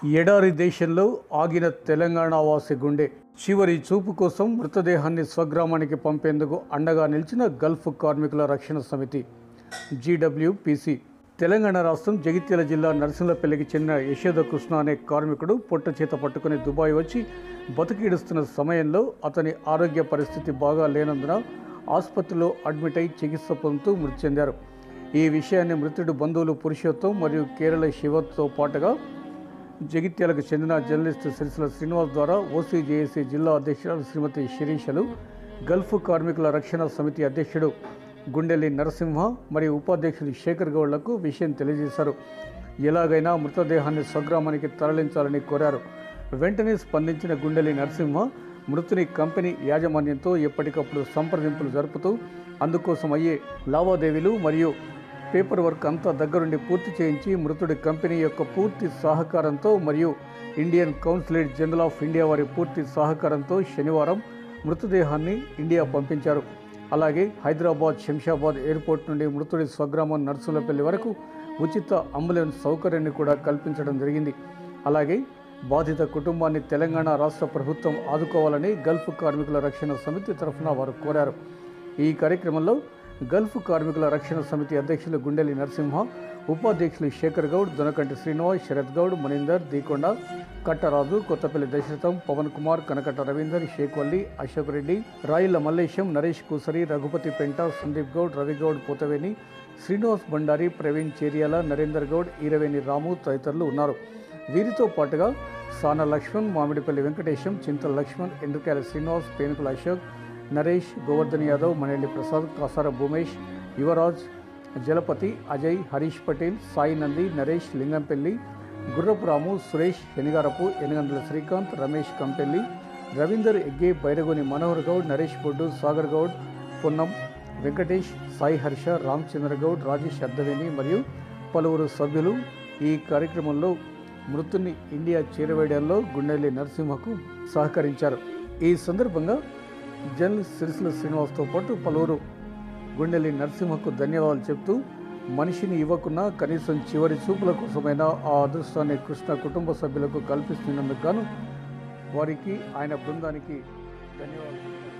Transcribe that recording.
ఎడారి దేశంలో ఆగిన తెలంగాణ వాసి గుండె చివరి చూపు కోసం మృతదేహాన్ని స్వగ్రామానికి పంపేందుకు అండగా నిలిచిన గల్ఫ్ కార్మికుల రక్షణ సమితి జీడబ్ల్యూపీసీ తెలంగాణ రాష్ట్రం జగిత్యాల జిల్లా నరసింహపల్లికి చెందిన యశోద కృష్ణ అనే కార్మికుడు పొట్ట చేత పట్టుకుని దుబాయ్ వచ్చి బతికిడుస్తున్న సమయంలో అతని ఆరోగ్య పరిస్థితి బాగా లేనందున ఆసుపత్రిలో అడ్మిట్ అయి చికిత్స పొందుతూ మృతి చెందారు ఈ విషయాన్ని మృతుడి బంధువులు పురుషోత్తం మరియు కేరళ శివతో పాటుగా జగిత్యాలకు చెందిన జర్నలిస్టు సిరిసిల శ్రీనివాస్ ద్వారా ఓసీజేఏసీ జిల్లా అధ్యక్షురాలు శ్రీమతి శిరీషలు గల్ఫ్ కార్మికుల రక్షణ సమితి అధ్యక్షుడు గుండెల్లి నరసింహ మరియు ఉపాధ్యక్షుడు శేఖర్ గౌడ్లకు విషయం తెలియజేశారు ఎలాగైనా మృతదేహాన్ని స్వగ్రామానికి తరలించాలని కోరారు వెంటనే స్పందించిన గుండెల్లి నరసింహ మృతుని కంపెనీ యాజమాన్యంతో ఎప్పటికప్పుడు సంప్రదింపులు జరుపుతూ అందుకోసం అయ్యే లావాదేవీలు మరియు పేపర్ వర్క్ అంతా దగ్గరుండి పూర్తి చేయించి మృతుడి కంపెనీ యొక్క పూర్తి సహకారంతో మరియు Indian consulate general of India వారి పూర్తి సహకారంతో శనివారం మృతదేహాన్ని ఇండియా పంపించారు అలాగే హైదరాబాద్ శంషాబాద్ ఎయిర్పోర్ట్ నుండి మృతుడి స్వగ్రామం నర్సులపల్లి వరకు ఉచిత అంబులెన్స్ సౌకర్యాన్ని కూడా కల్పించడం జరిగింది అలాగే బాధిత కుటుంబాన్ని తెలంగాణ రాష్ట్ర ప్రభుత్వం ఆదుకోవాలని గల్ఫ్ కార్మికుల రక్షణ సమితి తరఫున వారు కోరారు ఈ కార్యక్రమంలో గల్ఫ్ కార్మికుల రక్షణ సమితి అధ్యక్షులు గుండెలి నరసింహ ఉపాధ్యక్షులు శేఖర్ గౌడ్ దొనకంటి శ్రీనివాస్ శరత్ గౌడ్ మణీందర్ దీకొండ కట్టరాజు కొత్తపల్లి దశరథం పవన్ కుమార్ కనకట్ట రవీందర్ షేక్ వల్లి అశోక్ రెడ్డి రాయిల మల్లేశం నరేష్ కూసరి రఘుపతి పెంట సందీప్ గౌడ్ రవిగౌడ్ పోతవేని శ్రీనివాస్ బండారి ప్రవీణ్ చేరియాల నరేందర్ గౌడ్ ఈరవేణి రాము తదితరులు ఉన్నారు వీరితో పాటుగా సాన లక్ష్మణ్ మామిడిపల్లి వెంకటేశం చింతల లక్ష్మణ్ ఎండ్రకాయల శ్రీనివాస్ పేనుకుల అశోక్ నరేష్ గోవర్ధన్ యాదవ్ మణెల్లి ప్రసాద్ కాసార భూమేష్ యువరాజ్ జలపతి అజయ్ హరీష్ పటేల్ సాయి నంది నరేష్ లింగంపల్లి గుర్రపు రాము సురేష్ శనిగారపు ఎనగందుల శ్రీకాంత్ రమేష్ కంపెల్లి రవీందర్ ఎగ్గే బైరగోని మనోహర్ గౌడ్ నరేష్ బొడ్డు సాగర్ గౌడ్ పొన్నం వెంకటేష్ సాయి హర్ష రామచంద్ర గౌడ్ రాజేష్ అద్దవేని మరియు పలువురు సభ్యులు ఈ కార్యక్రమంలో మృతుని ఇండియా చేరవేయడంలో గుండెల్లి నరసింహకు సహకరించారు ఈ సందర్భంగా జర్నలిస్ట్ సిరిసిల శ్రీనివాస్తో పాటు పలువురు గుండెల్లి నరసింహకు ధన్యవాదాలు చెప్తూ మనిషిని ఇవ్వకున్నా కనీసం చివరి చూపుల కోసమైనా ఆ అదృష్టాన్ని కృష్ణ కుటుంబ సభ్యులకు కల్పిస్తున్నందుకు గాను వారికి ఆయన బృందానికి ధన్యవాదాలు